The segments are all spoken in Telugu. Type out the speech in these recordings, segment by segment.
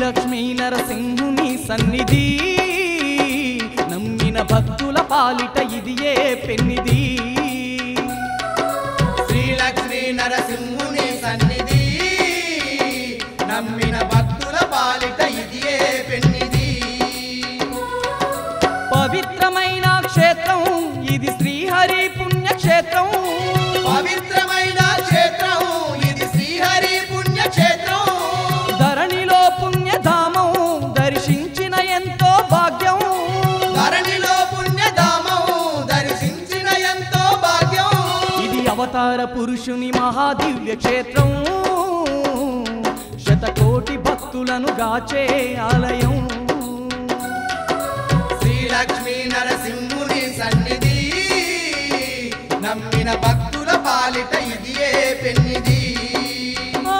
శ్రీలక్ష్మీ నరసింహుని సన్నిధి నమ్మిన భక్తుల పాలిట ఇది ఏ పెన్నిది శ్రీలక్ష్మీ నరసింహుని సన్నిధి నమ్మిన భక్తుల పాలిట ఇది ఏ పెన్నిది పవిత్రమైన క్షేత్రం ఇది శ్రీహరి పుణ్యక్షేత్రం పవిత్రమైన క్షేత్రం ఇది శ్రీహరి పుణ్యక్షేత్రం ధరణిలో పుణ్యధామం దర్శించిన ఎంతో భాగ్యం ధరణిలో పుణ్యధామం దర్శించిన ఎంతో భాగ్యం ఇది అవతార పురుషుని మహాదివ్య క్షేత్రం శతకోటి భక్తులను గాచే ఆలయం శ్రీలక్ష్మీ నరసింహుని సన్నిధి నమ్మిన భక్తుల పాలిట ఇది ఏ పెన్నిది ఆ.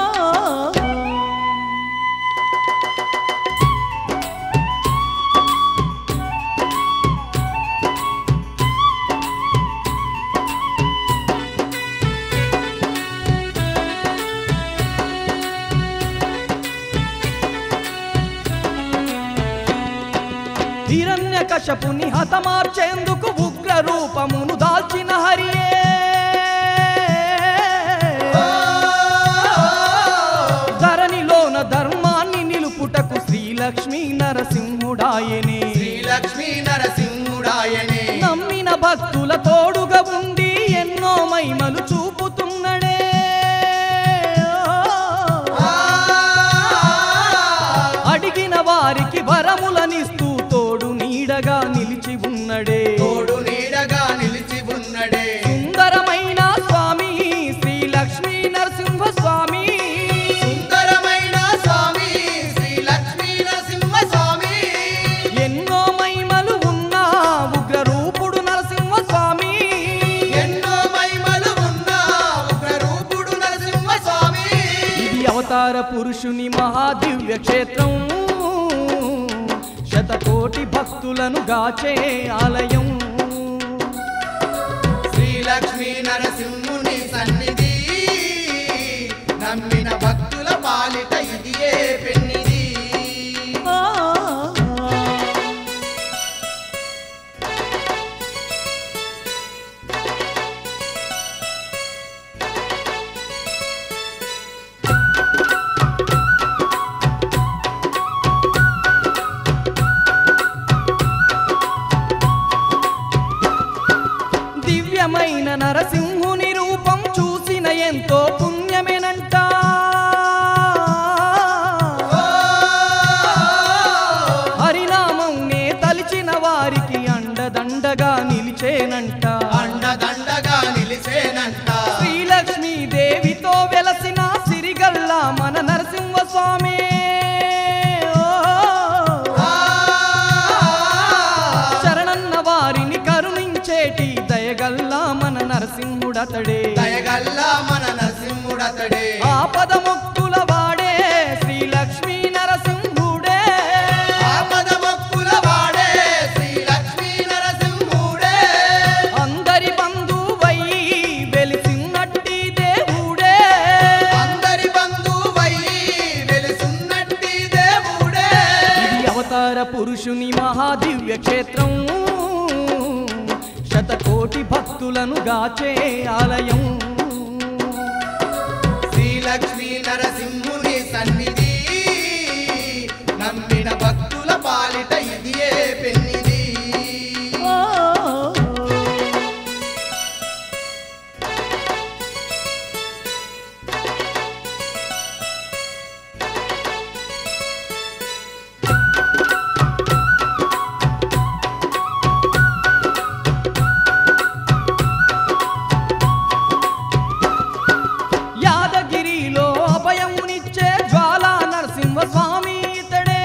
హిరణ్య కశపుని హతమార్చేందుకు ఉగ్ర రూపమును దాల్చిన హరియే ధరణిలోన ధర్మాన్ని నిలుపుటకు శ్రీలక్ష్మీ నరసింహుడాయనే శ్రీలక్ష్మీ నరసింహుడాయనే నమ్మిన భక్తుల తోడుగా ఉండి ఎన్నో మహిమలు చూపుతున్నడే ఆ, అడిగిన వారికి వరములనిస్తూ తోడు నీడగా నిలిచి ఉన్నడే తోడు నీడగా నిలిచి ఉన్నడే సుందరమైన స్వామి శ్రీ లక్ష్మీ నరసింహ స్వామి సుందరమైన స్వామి శ్రీలక్ష్మీ నరసింహ స్వామి ఎన్నో మహిమలు ఉన్న ఉగ్ర రూపుడు నరసింహ స్వామి ఎన్నో మహిమలు ఉన్న ఉగ్రరూపుడు నరసింహ స్వామి ఇది అవతార పురుషుని మహాదివ్య క్షేత్రం శతకోటి భక్తులను గాచే ఆలయం శ్రీలక్ష్మీ నరసింహుని సన్నిధి నమ్మిన భక్తుల పాలిట ఇది ఏ పెన్నిది ఆ. దివ్యమైన నరసింహుని రూపం చూసిన ఎంతో పుణ్యమేనంట హరినామం నే తలిచిన వారికి అండదండగా నిలిచేనంట అండదండగా నిలిసేనంట శ్రీలక్ష్మీ దేవితో వెలసిన సిరిగల్ల మన నరసింహ స్వామి ఆ, శరణన్న వారిని కరుణించేటి దయగల్లా మన నరసింహుడతడే దయగల్లా మన నరసింహుడతడే ఆపద ముక్తుల వాడే శ్రీ లక్ష్మీ నరసింహుడే ఆపద మొక్కుల వాడే శ్రీలక్ష్మీ నరసింహుడే అందరి బంధువై వెలిసినట్టి దేవుడే అందరి బంధువై వెలుసున్నట్టి దేవుడే ఇది అవతార పురుషుని మహాదివ్య క్షేత్రం శతకోటి భక్తులను గాచే ఆలయం శ్రీలక్ష్మీ నరసింహుని సన్నిధి నమ్మిన భక్తుల పాలిట ఇది ఏ పెన్నిది ఆ. యాదగిరిలో అభయమునిచ్చే జ్వాలా నరసింహ స్వామి ఇతడే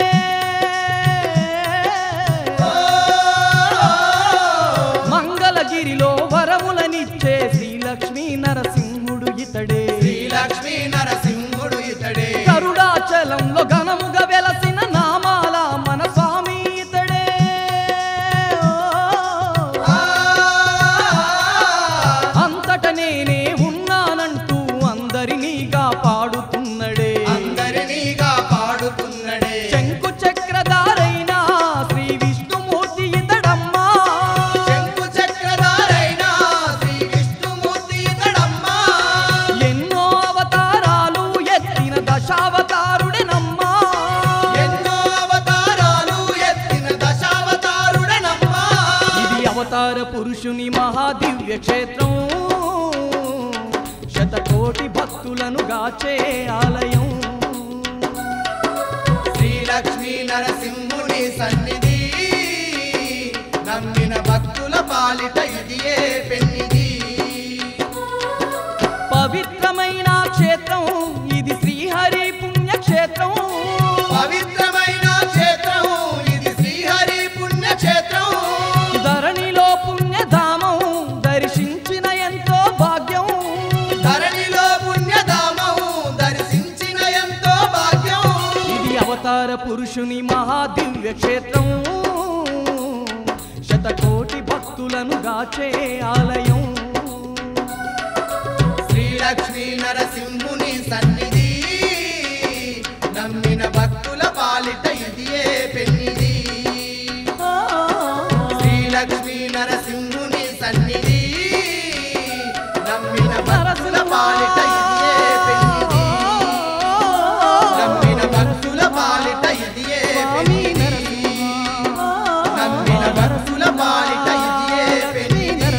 మంగళగిరిలో వరములనిచ్చే శ్రీలక్ష్మీ నరసింహుడు ఇతడే శ్రీలక్ష్మీ నరసింహుడు ఇతడే కరుడాచలంలో ఘనముగా వెలసిన నామాల మన స్వామి ఇతడే ఆ, అంతట నేనే ఉన్నానంటూ అందరినీ కాపాడుతున్నడే అందరినీగా పాడుతున్నడే అవతార పురుషుని మహాదివ్య క్షేత్రం శతకోటి భక్తులను గాచే ఆలయం శ్రీలక్ష్మీ నరసింహుని సన్నిధి నమ్మిన భక్తుల పాలిట ఇదియే పెన్నిది పవిత్రమైన క్షేత్రం ఇది శ్రీహరి పుణ్యక్షేత్రం పవిత్రమైన క్షేత్రం ఇది శ్రీహరి పుణ్యక్షేత్రం ధరణిలో పుణ్యధామం దర్శించిన ఎంతో భాగ్యం ధరణిలో పుణ్యధామం దర్శించిన ఎంతో భాగ్యం ఇది అవతార పురుషుని మహాదివ్య క్షేత్రం శతకోటి భక్తులను గాచే ఆలయం శ్రీలక్ష్మీ నరసింహుని సన్నిధి నమ్మిన భక్తుల పాలిట ఇదియే పెన్నిది శ్రీలక్ష్మీ నరసింహుని సన్నిధి నమ్మిన భక్తుల పాలిట ఇదియే పెన్నిది నమ్మిన భక్తుల పాలిట ఇదియే పెన్నిది నమ్మిన భక్తుల పాలిట ఇదియే పెన్నిది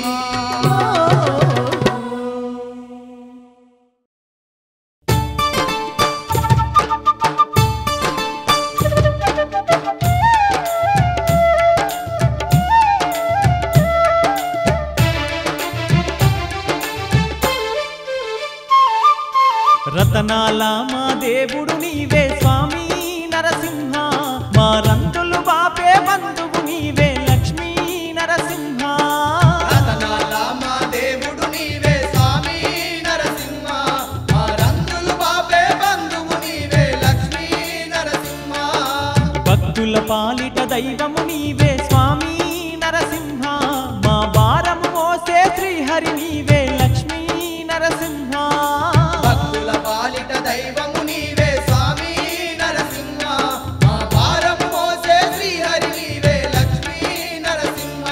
రతనాల మా దేవుడు నీవే స్వామి నరసింహ మా రంతులు బాపే బంధువు నీవే లక్ష్మీ నరసింహ రతనాల మా దేవుడు నీవే స్వామి నరసింహ మా రంగులు బాపే బంధువు నీవే లక్ష్మీ నరసింహ భక్తుల పాలిట దైవము నీవే స్వామి నరసింహ మా భారము మోసే శ్రీహరి నీవే లక్ష్మీ నరసింహ భక్తుల పాలిట దైవము నీవే స్వామి నరసింహ మా భారము మోసే శ్రీహరి నీవే లక్ష్మీ నరసింహ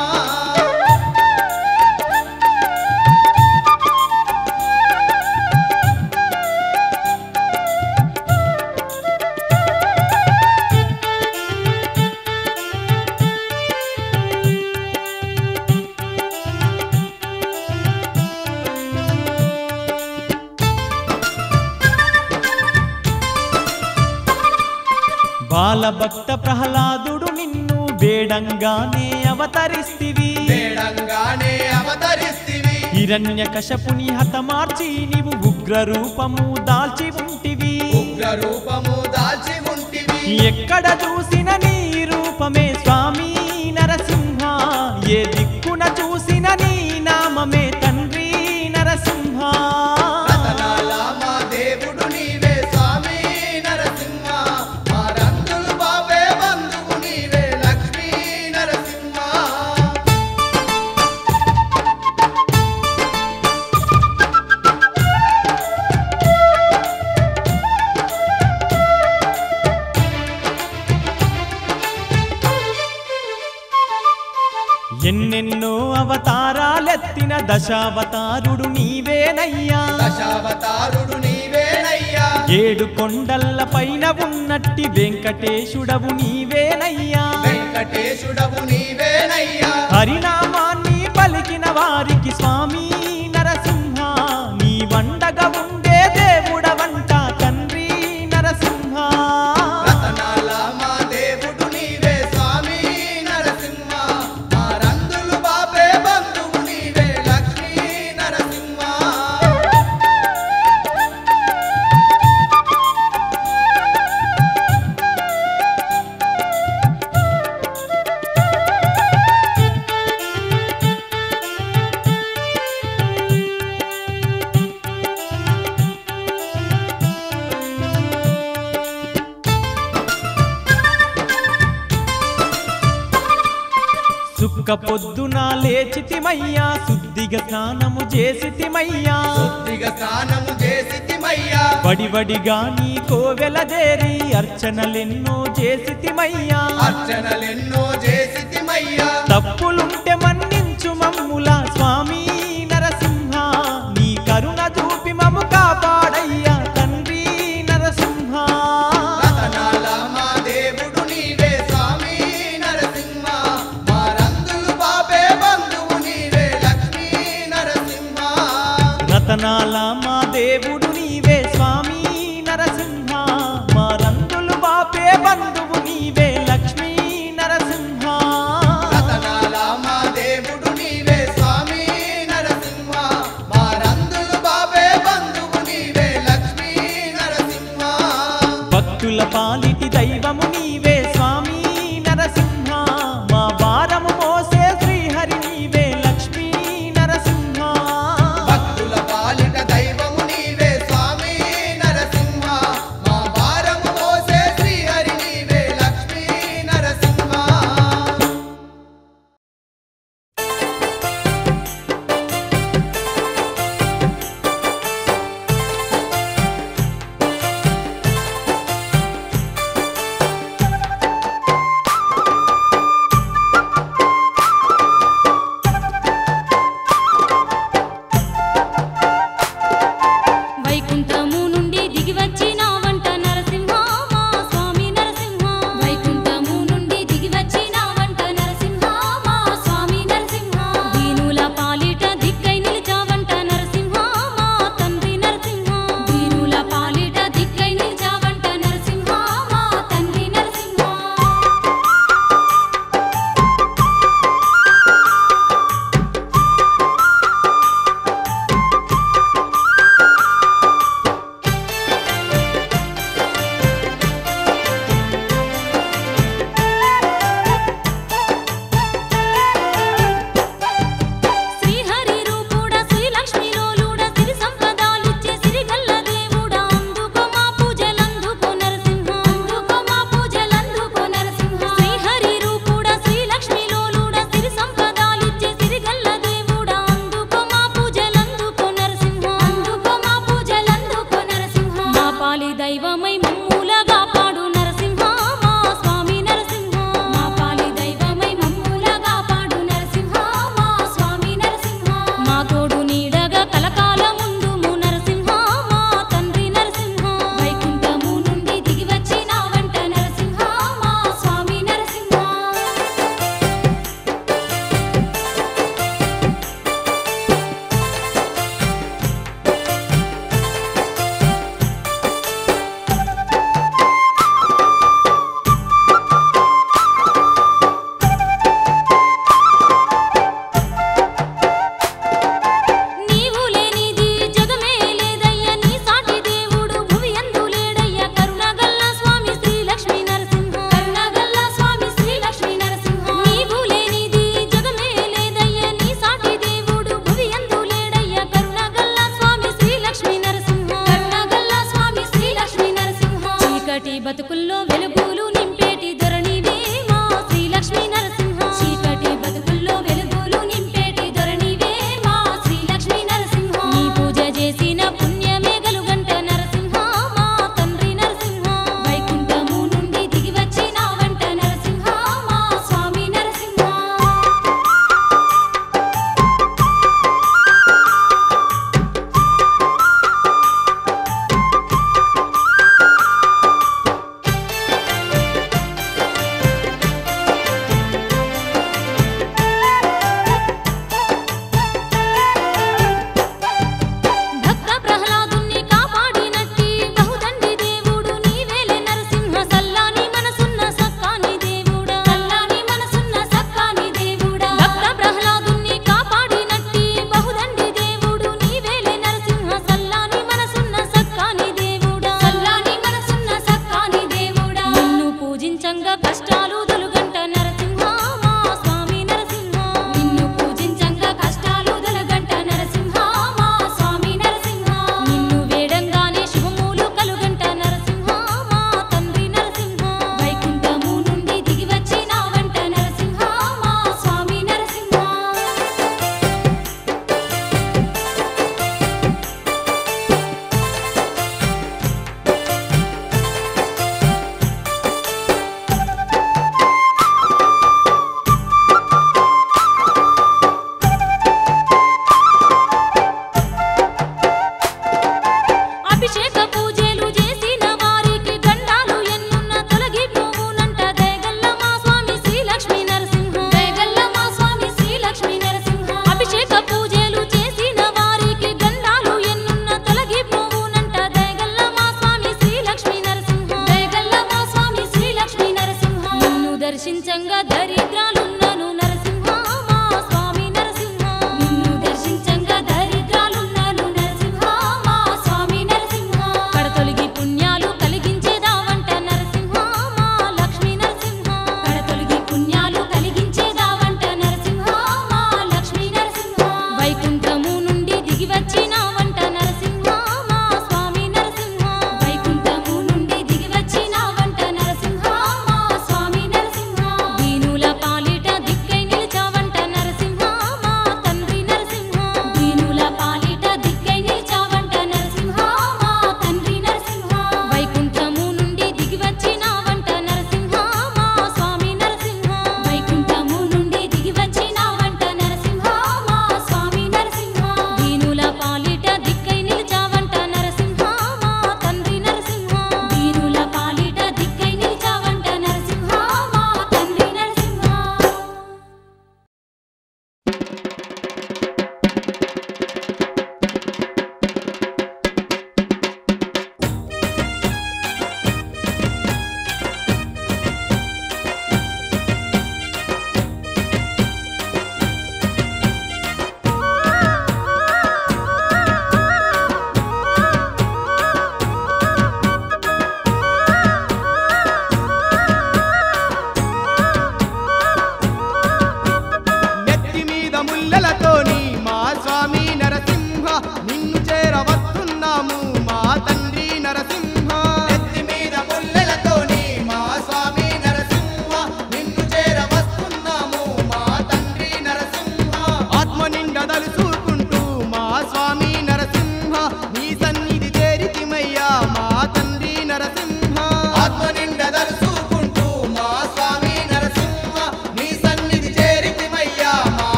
బాలభక్త ప్రహ్లాదుడు నిన్ను వేడంగానే అవతరిస్తివి వేడంగానే అవతరిస్తివి హిరణ్య కశపుని హతమార్చి నీవు ఉగ్ర రూపము దాల్చి ఉంటివి ఉగ్ర రూపము దాల్చి ఉంటివి ఎక్కడ చూసిన నీ రూపమే స్వామి నరసింహ ఏ దిక్కున చూసిన నీ నామమే తండ్రి నరసింహ రతనాల మా దేవుడు నీవే స్వామి నరసింహ మా రంగులు బాబే బంధువు నీవే లక్ష్మీ నరసింహ ఎన్నెన్నో అవతారాలెత్తిన దశావతారుడు నీవేనయ్యా దశావతారుడు నీవేనయ్యా ఏడు కొండల్ల పైన ఉన్నట్టి వెంకటేశుడవు నీవేనయ్యా వెంకటేశుడవు నీవేనయ్యా హరినామాన్ని పలికిన వారికి స్వామి నరసింహ నీ వండగా ఉండే దేవుడవంట తండ్రి నరసింహ రతనాల మా దేవుడు నీవే స్వామి నరసింహ మా రంగులు బాబే బంధువు నీవే లక్ష్మీ నరసింహ సుక్క పొద్దున లేచితిమయ్యా శుద్ధిగా స్నానము చేసితిమయ్యా శుద్ధిగా స్నానము చేసితిమయ్యా వడివడిగా నీ కోవెల చేరి అర్చనలెన్నో చేసితిమయ్యా అర్చనలెన్నో చేసితిమయ్యా తప్పులుంటే మన్నించు మమ్ముల స్వామి నరసింహ నీ కరుణ చూపి మము కాపాడయ్యా తండ్రి నరసింహ రతనాల మా దేవుడు నీవే స్వామి నరసింహ మా రంగులు బాబే బంధువు రతనాల మా దేవుడు నీవే స్వామి నరసింహ మా రంగులు బాపే బంధువు నీవే లక్ష్మీ నరసింహ రతనాల మా దేవుడు నీవే స్వామి నరసింహ మా రందులు బాబే బంధువు నీవే లక్ష్మీ నరసింహ భక్తుల పాలిటి దైవము నీవే స్వామి నరసింహ మా భారము మోసే శ్రీహరి నీవే లక్ష్మీ నరసింహ భక్తుల పాలిట దైవము నీవే స్వామి నరసింహ మా భారము మోసే శ్రీహరి నీవే లక్ష్మీ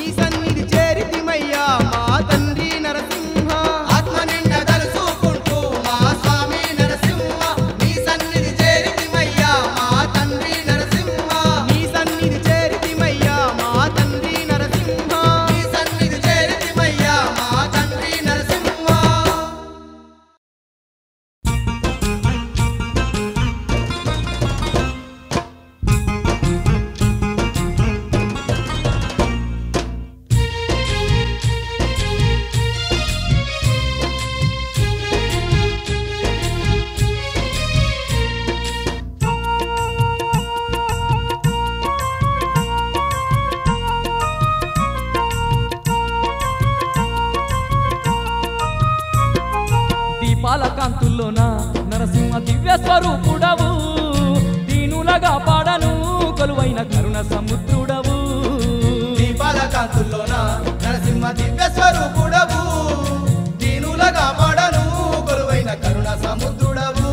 సన్నిధి చేరితిమయ్యా మా తండ్రి నరసింహ ఆత్మ నిండ తలుసుకుంటూ మా స్వామి నరసింహ నీ సన్నిధి చేరితిమయ్యా మా తండ్రి నరసింహ నీ సన్నిధి చేరితిమయ్యా మా తండ్రి నరసింహ నీ సన్నిధి చేరితిమయ్యా మా తండ్రి నరసింహ దీపాల కాంతుల్లోన నరసింహ దివ్య స్వరూపుడవు దీనులగా పాడను కొలువైన కరుణ సముద్రుడవు దీపాల కాంతుల్లోన నరసింహ దివ్య స్వరూపుడవు దీనులగా పడను కొలువైన కరుణ సముద్రుడవు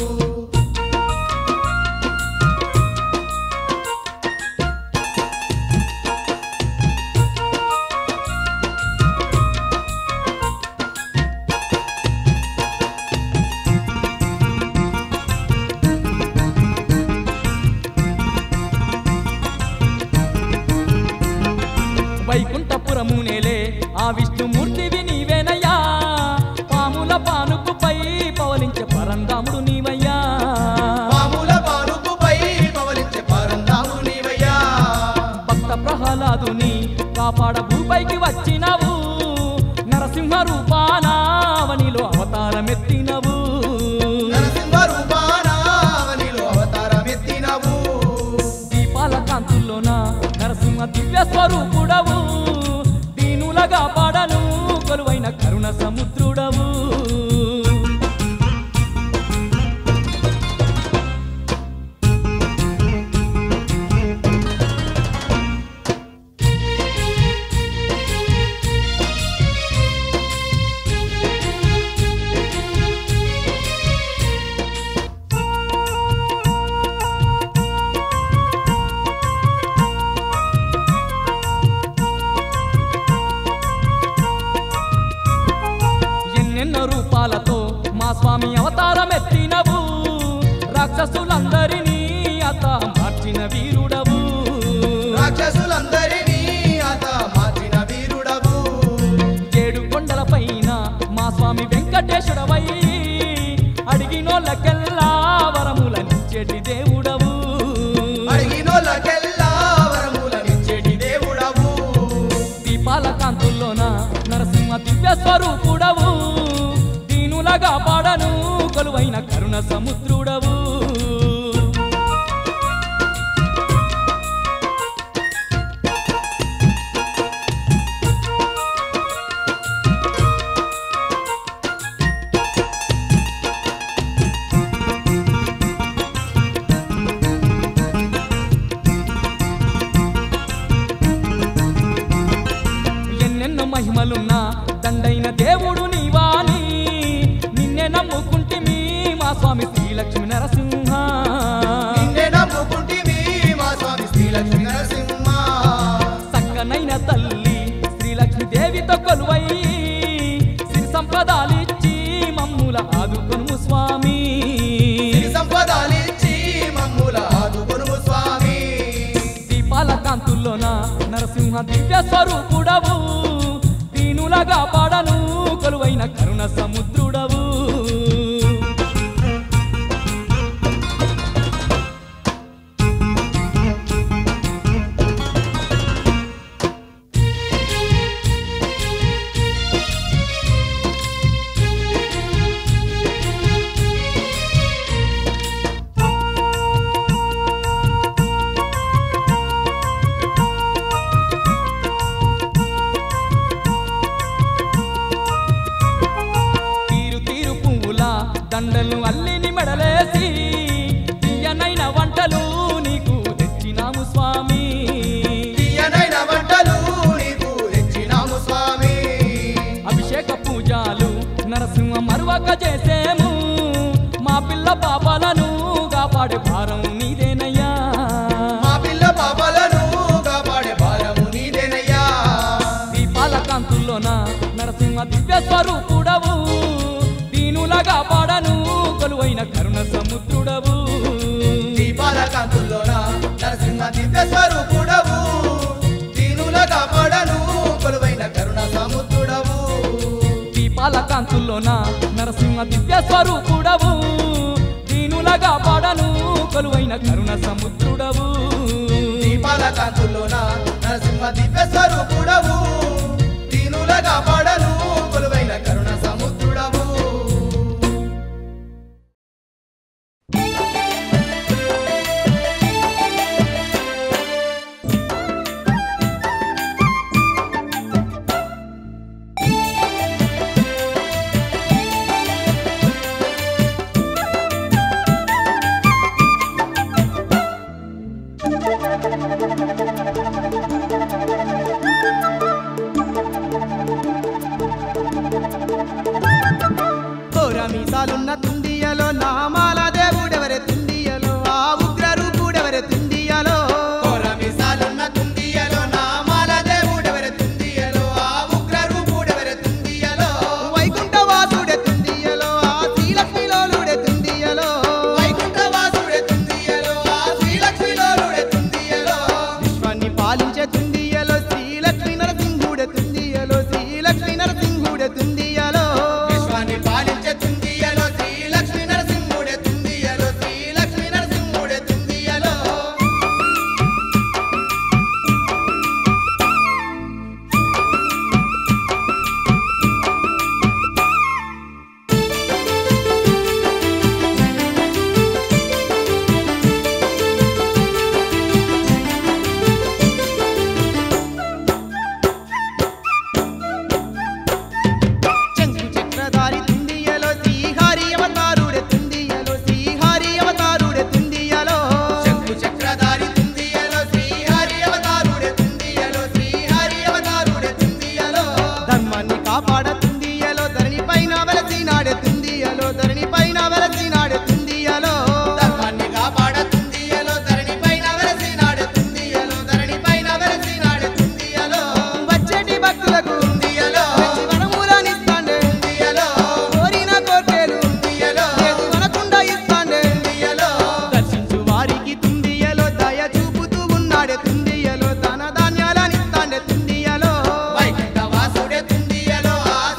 వైకుంఠపురము నేలే ఆ విష్ణుమూర్తివి నీవేనయ్యా పాముల పానుకుపై పవలించే పరంధాముడు నీవయ్యా పాముల పానుపుపై పవలించే పరంధాము నీవయ్యా భక్త ప్రహ్లాదుని కాపాడ భూపైకి వచ్చినవు నరసింహ రూపానావనిలో అవతారమెత్తినవు నరసింహ రూపాన అవనిలో అవతారమెత్తినవు దీపాల కాంతుల్లోన నరసింహ దివ్య స్వరూపుడవు దీనులగా పాడను కొలువైన కరుణ సముద్రుడవు ఎన్నెన్నో రూపాలతో మా స్వామి అవతారమెత్తినవు రాక్షసులందరినీ అత మార్చిన వీరుడవు రాక్షసులందరినీ అత మార్చిన వీరుడవు ఏడు కొండల పైన మా స్వామి వెంకటేశ్వరవై అడిగినోళ్ళకెల్లా వరములనిచ్చేటి దేవుడవు అడిగినోళ్ళకెల్లా వరములనిచ్చేటి దేవుడవు దీపాల కాంతుల్లోన నరసింహ దివ్య స్వరూపుడవు దీనులగా పాడను కొలువైన కరుణ సముద్రుడవు ఎన్నెన్నో మహిమలున్నా దండైన దేవుడు నీవాని నిన్నే నమ్ముకుంటిమి మా స్వామి శ్రీలక్ష్మి నరసింహ నిన్నే నమ్ముకుంటిమి మా స్వామి శ్రీలక్ష్మీ నరసింహ సక్కనైన తల్లి శ్రీలక్ష్మి దేవితో కొలువై సిరి సంపదాలిచ్చి మమ్ముల ఆదుకొనుము స్వామి సిరి సంపదాలిచ్చి మమ్ముల ఆదుకొనుము స్వామి దీపాల కాంతుల్లోన నరసింహ దివ్య స్వరూపుడవు దీనులగా పాడను కొలువైన కరుణ సముద్రుడవు స్వరూపుడవు దీనులగా పడను కొలువైన కరుణ సముద్రుడవు దీపాల కాంతుల్లోన నరసింహ దివ్య స్వరూపుడవు దీనులగా పడను కొలువైన కరుణ సముద్రుడవు ఘోర మీసాలున్న తుండియలో నామాల దేవుడెవరె తుండియలో ఆ ఉగ్ర రూపుడెవరె తుండియలో కోరమిసాలున్న తుండియలో నామాల దేవుడెవరె తుండియలో ఆ ఉగ్ర రూపుడెవరె తుండియలో వైకుంఠవాసుడె తుండియలో ఆ శ్రీలక్ష్మిలోలుడె తుండియలో వైకుంఠవాసుడే తుండియలో ఆ శ్రీలక్ష్మిలోలుడే తుండియలో విశ్వాన్ని పాలించే తుండియలో శ్రీలక్ష్మి నరసింహుడె తుండియలో శ్రీలక్ష్మి నరసింహుడె తుండియలో విశ్వాన్ని పాలించే తుండియలో శ్రీలక్ష్మి నరసింహుడే తుండియలో శ్రీలక్ష్మి నరసింహుడే తుండియలో శంకు చక్రధారి తుండియలో శ్రీహరి అవతారుడె తుండియలో శ్రీహరి అవతారుడె తుండియలో శంకు చక్రధారి తుండియలో శ్రీహరి అవతారుడే తుండియలో శ్రీహరి అవతారుడే తుండియలో ధర్మాన్ని కాపాడ తుండియలో ధరణి పైన వెలసినాడే తుండియలో ధరణి పైన వెలసినాడే తుండియలో ధర్మాన్ని కాపాడ తుండియలో ధరణి పైన వెలసినాడే తుండియలో ధరణి పైన వెలసినాడే తుండియలో వచ్చేటి భక్తులకు తుండియలో మంచి వరములనిస్తాండే తుండియలో కోరిన కోర్కెలు తుండియలో లేదు మనకుండా ఇస్తాండే తుండియలో దర్శించు వారికి తుండియలో దయ చూపుతూ ఉన్నాడే తుండియలో ధన ధాన్యాలనిస్తాండే తుండియలో వైకుంఠవాసుడే తుండియలో ఆ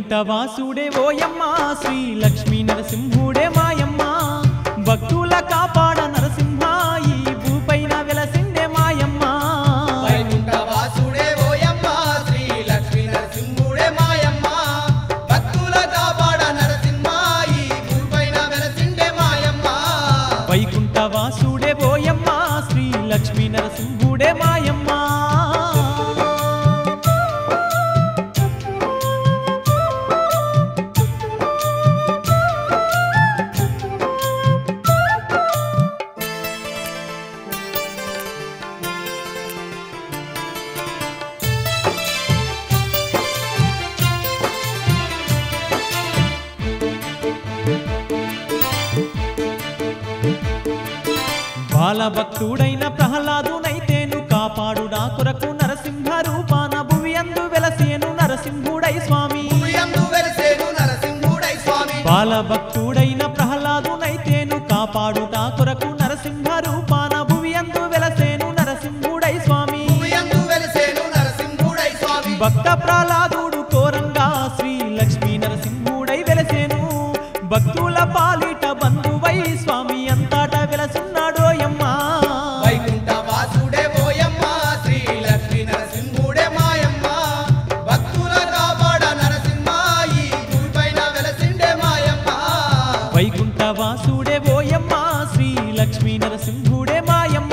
వైకుంఠవాసుడే ఓయమ్మ శ్రీ లక్ష్మీ నరసింహుడే మాయమ్మ భక్తుల కాపాడ నరసింహ ఈ భూపైన వెలసిండే మాయమ్మ వైకుంఠవాసుడే ఓయమ్మ శ్రీ లక్ష్మీ నరసింహుడే మాయమ్మ భక్తుల కాపాడ నరసింహ ఈ భూపైన వెలసిండే మాయమ్మ వైకుంఠవాసుడే ఓయమ్మ శ్రీ లక్ష్మీ నరసింహుడే మాయమ్మ బాలభక్తుడైన ప్రహ్లాదునైతేను కాపాడుడా కొరకు నరసింహ రూపాన భువి అందు వెలసేను నరసింహుడై స్వామి భూయందు వెలిసేను నరసింహుడై స్వామి బాలభక్తుడైన ప్రహ్లాదునైతేను కాపాడుటా కొరకు నరసింహ రూపాన భువి అందు వెలసేను నరసింహుడై స్వామి భూయందు వెలిసేను నరసింహుడై స్వామి భక్త ప్రహ్లాదుడు కోరంగా శ్రీ లక్ష్మీ నరసింహుడై వెలసేను భక్తుల పాలిట బంధువై స్వామి అంతటా వెలసున్నాడోయమ్మా వైకుంఠవాసుడే ఓయమ్మ శ్రీ లక్ష్మీ నరసింహుడే మాయమ్మ భక్తుల కాపాడ నరసింహ ఈ భూమిపైన వెలసిండే మాయమ్మ వైకుంఠవాసుడే ఓయమ్మ శ్రీ లక్ష్మీ నరసింహుడే మాయమ్మ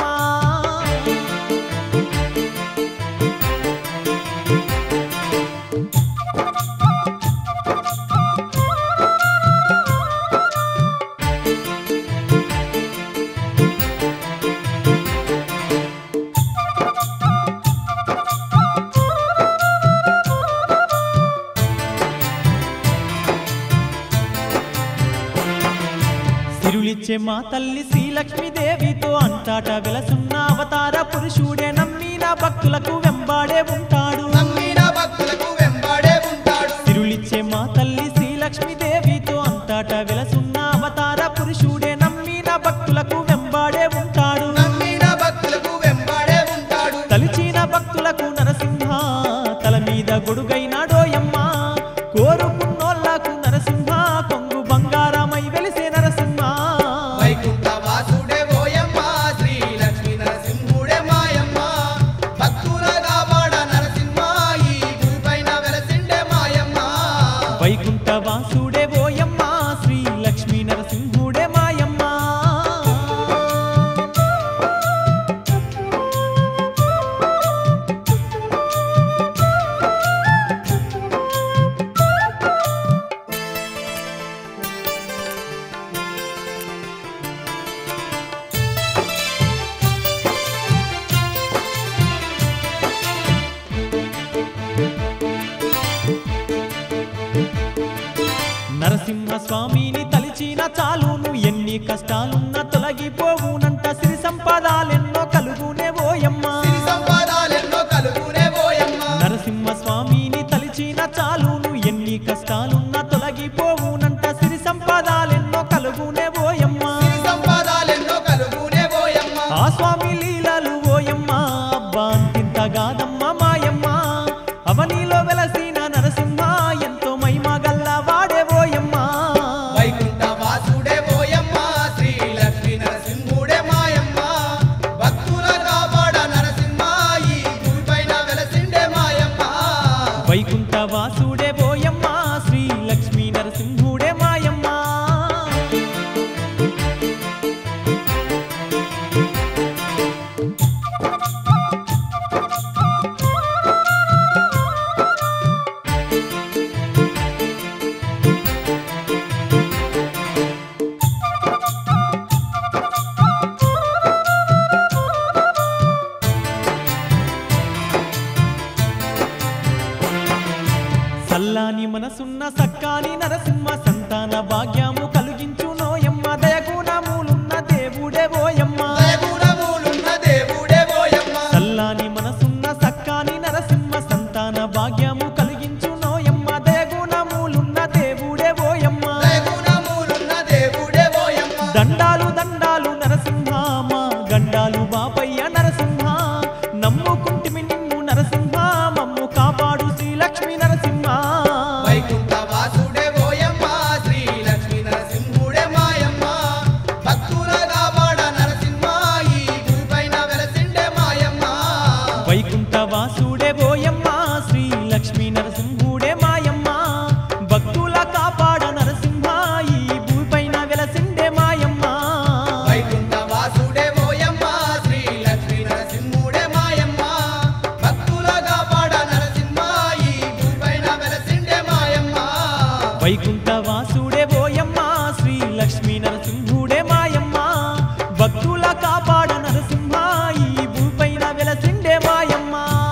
సిరులిచ్చే మా తల్లి శ్రీలక్ష్మీదేవితో అంతటా వెలసున్న అవతార పురుషుడే నమ్మిన భక్తులకు వెంబాడే ఉంటాడు నమ్మిన భక్తులకు వెంబడే ఉంటాడు సిరులిచ్చే మా తల్లి శ్రీలక్ష్మీదేవితో అంతటా వెలసున్న అవతార పురుషుడే నమ్మిన భక్తులకు వెంబాడే ఉంటాడు నమ్మిన భక్తులకు వెంబడే ఉంటాడు తలిచిన భక్తులకు నరసింహ తల మీద గొడుగైనాడోయమ్మ కోరుకున్నోళ్లకు నరసింహ కొంగు బంగారమై వెలిసే నరసింహ వైకుంఠవాసుడే ఓయమ్మ శ్రీ లక్ష్మీ నరసింహుడే మాయమ్మ భక్తుల కాపాడ నరసింహ ఈ భూమిపైన వెలసిండే మాయమ్మ వైకుంఠ వాసుడే ఓయమ్మ శ్రీ లక్ష్మీ నరసింహుడే మాయమ్మ నరసింహ స్వామిని తలిచిన చాలును ఎన్ని కష్టాలున్న తొలగిపోవునంట సిరి సంపదాలెన్నో కలుగునే ఓయమ్మ సిరి సంపదాలెన్నో కలుగునే ఓయమ్మ నరసింహ స్వామిని తలిచిన చాలును ఎన్ని కష్టాలున్న తొలగిపోవునంట సిరి సంపదాలెన్నో కలుగునే ఓయమ్మ సిరి సంపదాలెన్నో కలుగునే ఓయమ్మ ఆ స్వామి లీలలు ఓయమ్మ అబ్బా అంతింతగాదమ్మ మాయమ్మ అవనిలో వెలసిన నరసింహ ఎంతో మహిమ గల్ల వాడే ఓయమ్మ వైకుంఠవాసుడే ఓయమ్మ శ్రీ లక్ష్మీ నరసింహుడే మాయమ్మ భక్తుల కాపాడ నరసింహ ఈ భూమిపైన వెలసిండే మాయమ్మ వైకుంఠ వాసుడే ఓయమ్మ శ్రీ లక్ష్మీ నరసింహుడే మాయమ్మ సల్లాని మనసున్న సక్కాని నరసింహ సంతాన భాగ్యము కలిగించు నోయమ్మ దయగుణములున్న దేవుడే ఓయమ్మ దయగుణములున్న దేవుడే ఓయమ్మ సల్లాని మనసున్న సక్కాని నరసింహ సంతాన భాగ్యము కలిగించు నోయమ్మ దయగుణములున్న దేవుడే ఓయమ్మ దయగుణములున్న దేవుడే ఓయమ్మ దండాలు దండాలు నరసింహ మా గండాలు బాపయ్య నరసింహ నమ్ముకుంటిమి నిన్ను నరసింహ మమ్ము కాపాడు శ్రీ లక్ష్మీ నరసింహ వైకుంఠ భక్తుల కాపాడ నరసింహ ఈ భూపైన వెలసిండే మాయమ్మ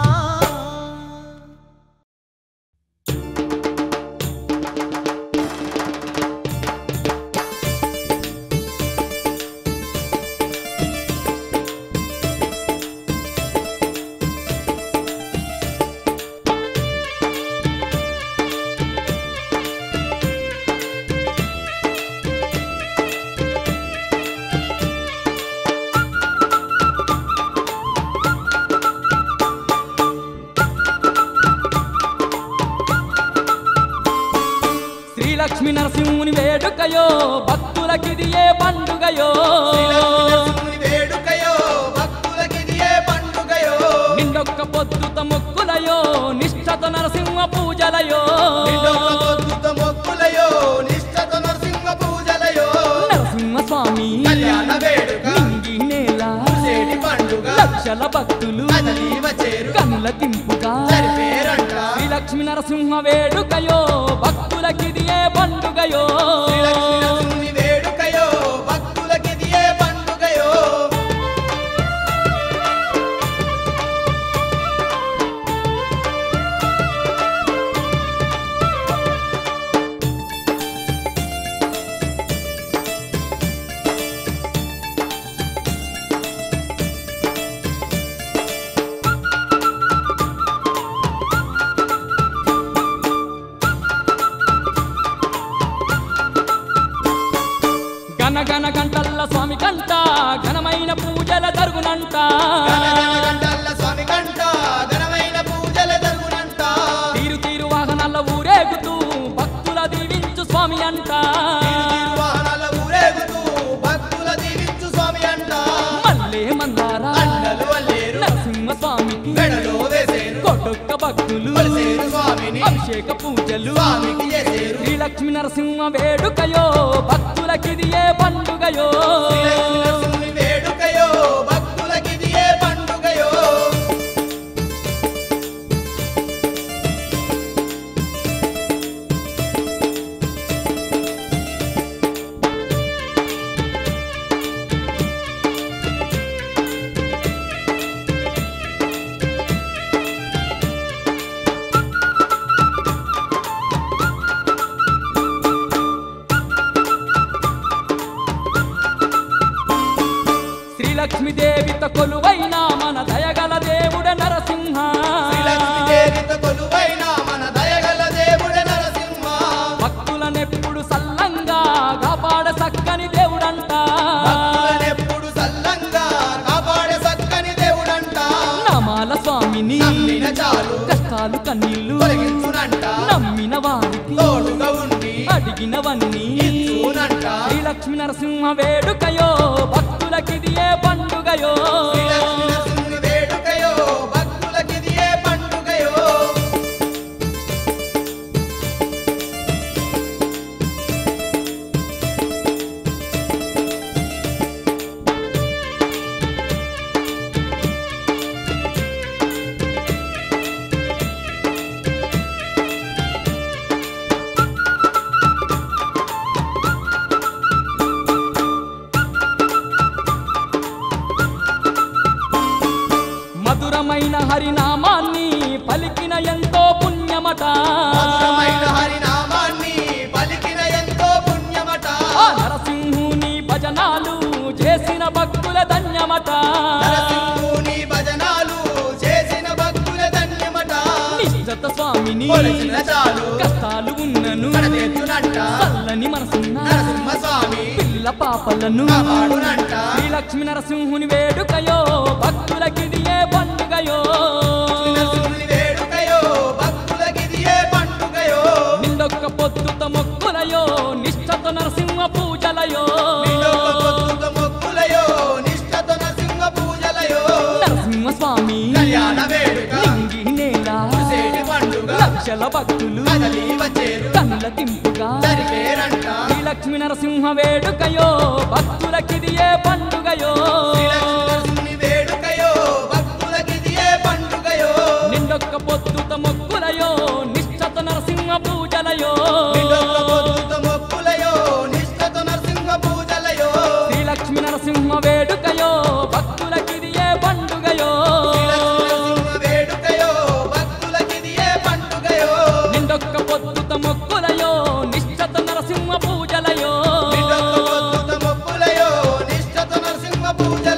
శ్రీలక్ష్మి నరసింహుని వేడుకయో భక్తులకిది ఏ పండుగయో శ్రీలక్ష్మీ వేడుకయో భక్తులకిది ఏ పండుగయో నిండొక్క పొద్దుత మొక్కులయో నిష్ఠత నరసింహ పూజలయో నిండొక్క పొద్దుత మొక్కులయో నిష్ఠత నరసింహ పూజలయో నరసింహ స్వామి కళ్యాణ వేడుక నింగి నేల సేటి పండుగ లక్షల భక్తులు కదలి వచ్చేరు కనుల తింపుగా సరిపేరంట శ్రీలక్ష్మి నరసింహ వేడుకయో భక్తులకిది ఏ పండుగయో శ్రీలక్ష్మీ నరసింహుని వేడుకయో భక్తులకిది ఏ పండుగయో గన గన గంటల్ల స్వామి కంట ఘనమైన పూజల జరుగునంట గణగణ గంటల్ల స్వామి కంట ఘనమైన పూజల జరుగునంట తీరు తీరు వాహనాల ఊరేగుతూ భక్తుల దీవించు స్వామి అంట తిరు వాహనాల ఊరేగుతూ భక్తుల దీవించు స్వామి అంట మల్లే మందారా అండలు అల్లేరు నరసింహ స్వామికి మెడలో వేసేరు కొట్టొక్క భక్తులు కొలిసేరు స్వామిని అభిషేక పూజలు స్వామికి చేసేరు శ్రీలక్ష్మి నరసింహ వేడుకయో భక్తులకిది ఏ పండుగయో శ్రీలక్ష్మీ నరసింహుని వేడుకయో భక్తులకిది ఏ పండుగయో శ్రీలక్ష్మీదేవిత కొలువైన మన దయగల దేవుడ నరసింహ శ్రీలక్ష్మీదేవితో కొలువైన మన దయగల దేవుడే నరసింహ భక్తులనెప్పుడు సల్లంగా కాపాడ సక్కని దేవుడంట భక్తులనెప్పుడు సల్లంగా కాపాడే సక్కని దేవుడంట నమాల స్వామిని నమ్మిన చాలు కష్టాలు కన్నీళ్లు తొలగించునంట నమ్మిన వారికి తోడుగా ఉండి అడిగినవన్నీ ఇచ్చునంట శ్రీలక్ష్మి నరసింహ వేడుకయో భక్తులకిది ఏ పండుగయో శ్రీలక్ష్మీ నరసింహుని వేడుకయో భక్తులకిది ఏ పండుగయో మధురమైన హరినామాన్ని పలికిన ఎంతో పుణ్యమట మధురమైన హరినామాన్ని పలికిన ఎంతో పుణ్యమట ఆ నరసింహుని భజనాలు చేసిన భక్తుల ధన్యమట నరసింహుని భజనాలు చేసిన భక్తుల ధన్యమట నిశ్చత స్వామిని కొలిచిన చాలు కష్టాలు ఉన్నను కడతెత్తునంట చల్లని మనసున్న నరసింహ స్వామి పిల్ల పాపలను కాపాడునంట శ్రీలక్ష్మి నరసింహుని వేడుకయో భక్తులకిది ఏ పండుగయో నరసింహుని వేడుకయో భక్తులకిది ఏ పండుగయో నిండొక్క పొద్దుత మొక్కులయో నిష్ఠత నరసింహ పూజలయో నిండొక్క పొద్దుత మొక్కులయో నిష్ఠతో నరసింహ పూజలయో నరసింహ స్వామి కళ్యాణ వేడుక లింగి నేల కురిసేటి పండుగ లక్షల భక్తులు కదలి వచ్చేరు కనుల తింపుగా సరిపేరంట శ్రీలక్ష్మి నరసింహ వేడుకయో భక్తులకిది ఏ పండుగయో శ్రీలక్ష్మీ నరసింహుని వేడుకయో భక్తులకిది ఏ పండుగయో నిండొక్క పొద్దుత మొక్కులయో నిష్ఠత నరసింహ పూజలయో నిండొక్క పొద్దుత మొక్కులయో నిష్ఠతో నరసింహ పూజలయో శ్రీలక్ష్మి నరసింహ వేడుక భక్తులకిది ఏ పండుగయో శ్రీలక్ష్మీ నరసింహ వేడుకయో భక్తులకిది ఏ పండుగయో నిండొక్క పొద్దుత మొక్కులయో నిష్ఠత నరసింహ పూజలయో నిండొక్క పొద్దుత మొక్కులయో నిష్ఠత నరసింహ పూజలయో